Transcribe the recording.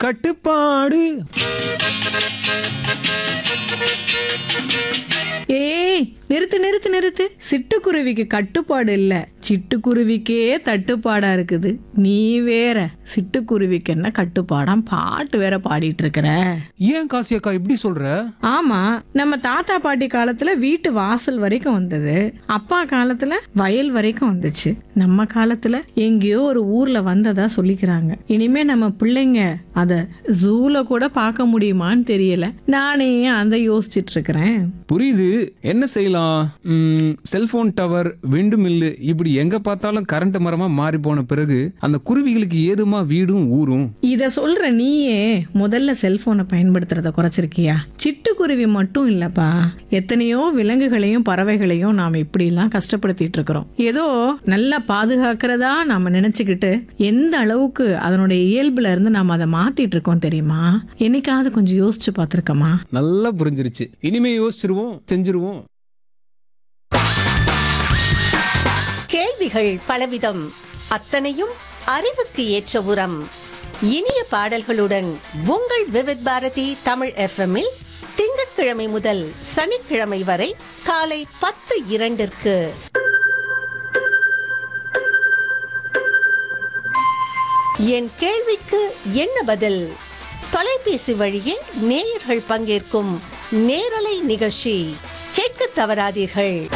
கட்டுப்பாடு ஏய் நிறுத்து நிறுத்து நிறுத்து சிட்டுக்குருவிக்கு கட்டுப்பாடு இல்ல சிட்டுக்குருவிக்கே தட்டுப்பாடா இருக்குது நீ வேற சிட்டுக்குருவிக்கு என்ன கட்டுப்பாடாம் பாட்டு வேற பாடிட்டு இருக்கிற ஏன் காசி அக்கா இப்படி சொல்ற ஆமா நம்ம தாத்தா பாட்டி காலத்துல வீட்டு வாசல் வரைக்கும் வந்தது அப்பா காலத்துல வயல் வரைக்கும் வந்துச்சு நம்ம காலத்துல எங்கேயோ ஒரு ஊர்ல வந்ததா சொல்லிக்கிறாங்க இனிமே நம்ம பிள்ளைங்க அத ஜூல கூட பார்க்க முடியுமான்னு தெரியல நானே அந்த யோசிச்சிட்டு இருக்கிறேன் புரியுது என்ன செய்யலாம் ம், செல்போன் டவர் விண்டு மில்லு இப்படி எங்க பார்த்தாலும் கரண்ட் மரமா மாறி போன பிறகு அந்த குருவிகளுக்கு ஏதுமா வீடும் ஊரும் இத சொல்ற நீயே முதல்ல செல்போனை பயன்படுத்துறத குறைச்சிருக்கியா சிட்டுக்குருவி மட்டும் இல்லப்பா எத்தனையோ விலங்குகளையும் பறவைகளையும் நாம இப்படி எல்லாம் கஷ்டப்படுத்திட்டு இருக்கிறோம் ஏதோ நல்லா பாதுகாக்கிறதா நாம நினைச்சுக்கிட்டு எந்த அளவுக்கு அதனுடைய இயல்புல இருந்து நாம அதை மாத்திட்டு இருக்கோம் தெரியுமா என்னைக்காவது கொஞ்சம் யோசிச்சு பார்த்திருக்கமா நல்லா புரிஞ்சிருச்சு இனிமே யோசிச்சிருவோம் செஞ்சிருவோம் கேள்விகள் பலவிதம் அத்தனையும் அறிவுக்கு ஏற்ற உரம் இனிய பாடல்களுடன் உங்கள் விவித் பாரதி தமிழ் எஃப்எம்மில் திங்கட்கிழமை முதல் சனிக்கிழமை வரை காலை பத்து இரண்டிற்கு என் கேள்விக்கு என்ன பதில் தொலைபேசி வழியே நேயர்கள் பங்கேற்கும் நேரலை நிகழ்ச்சி கேட்க தவறாதீர்கள்